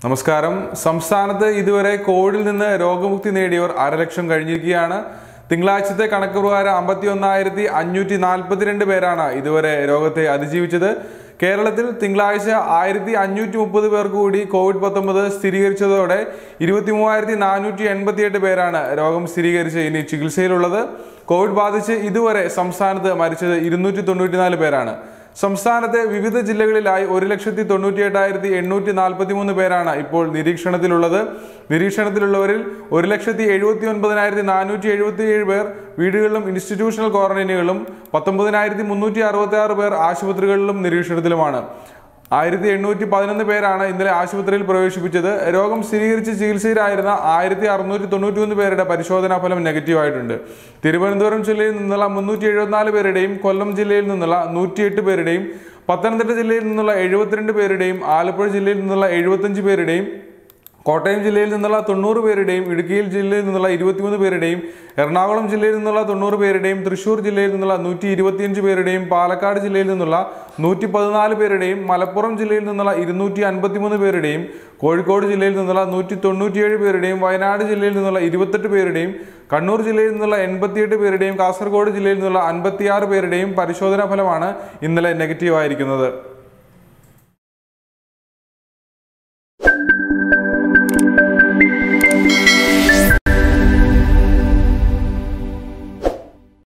നമസ്കാരം സംസ്ഥാനത്ത് ഇതുവരെ കോവിഡിൽ നിന്ന് രോഗമുക്തി നേടിയവർ അരലക്ഷം കഴിഞ്ഞിരിക്കുകയാണ് തിങ്കളാഴ്ചത്തെ കണക്ക് പ്രകാരം അമ്പത്തി ഒന്നായിരത്തി അഞ്ഞൂറ്റി നാൽപ്പത്തിരണ്ട് പേരാണ് ഇതുവരെ രോഗത്തെ അതിജീവിച്ചത് കേരളത്തിൽ തിങ്കളാഴ്ച ആയിരത്തി അഞ്ഞൂറ്റി മുപ്പത് പേർക്ക് കൂടി കോവിഡ് പത്തൊമ്പത് സ്ഥിരീകരിച്ചതോടെ ഇരുപത്തി മൂവായിരത്തി നാനൂറ്റി എൺപത്തിയെട്ട് പേരാണ് രോഗം സ്ഥിരീകരിച്ച് ഇനി ചികിത്സയിലുള്ളത് കോവിഡ് ബാധിച്ച് ഇതുവരെ സംസ്ഥാനത്ത് മരിച്ചത് ഇരുന്നൂറ്റി തൊണ്ണൂറ്റിനാല് പേരാണ് സംസ്ഥാനത്തെ വിവിധ ജില്ലകളിലായി ഒരു ലക്ഷത്തി തൊണ്ണൂറ്റി എട്ടായിരത്തി എണ്ണൂറ്റി നാൽപ്പത്തി മൂന്ന് പേരാണ് ഇപ്പോൾ നിരീക്ഷണത്തിലുള്ളത് നിരീക്ഷണത്തിലുള്ളവരിൽ ഒരു ലക്ഷത്തി എഴുപത്തി ഒൻപതിനായിരത്തി നാനൂറ്റി എഴുപത്തി ഏഴ് പേർ വീടുകളിലും ഇൻസ്റ്റിറ്റ്യൂഷണൽ ക്വാറന്റൈനുകളിലും പത്തൊമ്പതിനായിരത്തി മുന്നൂറ്റി അറുപത്തി ആറ് പേർ ആശുപത്രികളിലും നിരീക്ഷണത്തിലുമാണ് ആയിരത്തി എണ്ണൂറ്റി പതിനൊന്ന് പേരാണ് ഇന്നലെ ആശുപത്രിയിൽ പ്രവേശിപ്പിച്ചത് രോഗം സ്ഥിരീകരിച്ച് ചികിത്സയിലായിരുന്ന ആയിരത്തി അറുന്നൂറ്റി തൊണ്ണൂറ്റി ഒന്ന് പേരുടെ പരിശോധനാ ഫലം നെഗറ്റീവ് ആയിട്ടുണ്ട് തിരുവനന്തപുരം ജില്ലയിൽ നിന്നുള്ള മുന്നൂറ്റി എഴുപത്തിനാല് പേരുടെയും കൊല്ലം ജില്ലയിൽ നിന്നുള്ള നൂറ്റിയെട്ട് പേരുടെയും പത്തനംതിട്ട ജില്ലയിൽ നിന്നുള്ള എഴുപത്തിരണ്ട് പേരുടെയും ആലപ്പുഴ ജില്ലയിൽ നിന്നുള്ള എഴുപത്തഞ്ച് പേരുടെയും കോട്ടയം ജില്ലയിൽ നിന്നുള്ള തൊണ്ണൂറ് പേരുടെയും ഇടുക്കിയിൽ ജില്ലയിൽ നിന്നുള്ള ഇരുപത്തിമൂന്ന് പേരുടെയും എറണാകുളം ജില്ലയിൽ നിന്നുള്ള തൊണ്ണൂറ് പേരുടെയും തൃശൂർ ജില്ലയിൽ നിന്നുള്ള നൂറ്റി ഇരുപത്തിയഞ്ച് പേരുടെയും പാലക്കാട് ജില്ലയിൽ നിന്നുള്ള നൂറ്റി പതിനാല് പേരുടെയും മലപ്പുറം ജില്ലയിൽ നിന്നുള്ള ഇരുന്നൂറ്റി അൻപത്തിമൂന്ന് പേരുടെയും കോഴിക്കോട് ജില്ലയിൽ നിന്നുള്ള നൂറ്റി തൊണ്ണൂറ്റിയേഴ് പേരുടെയും വയനാട് ജില്ലയിൽ നിന്നുള്ള ഇരുപത്തെട്ട് പേരുടെയും കണ്ണൂർ ജില്ലയിൽ നിന്നുള്ള എൺപത്തിയെട്ട് പേരുടെയും കാസർഗോഡ് ജില്ലയിൽ നിന്നുള്ള അൻപത്തിയാറ് പേരുടെയും പരിശോധനാ ഫലമാണ് ഇന്നലെ നെഗറ്റീവ് ആയിരിക്കുന്നത്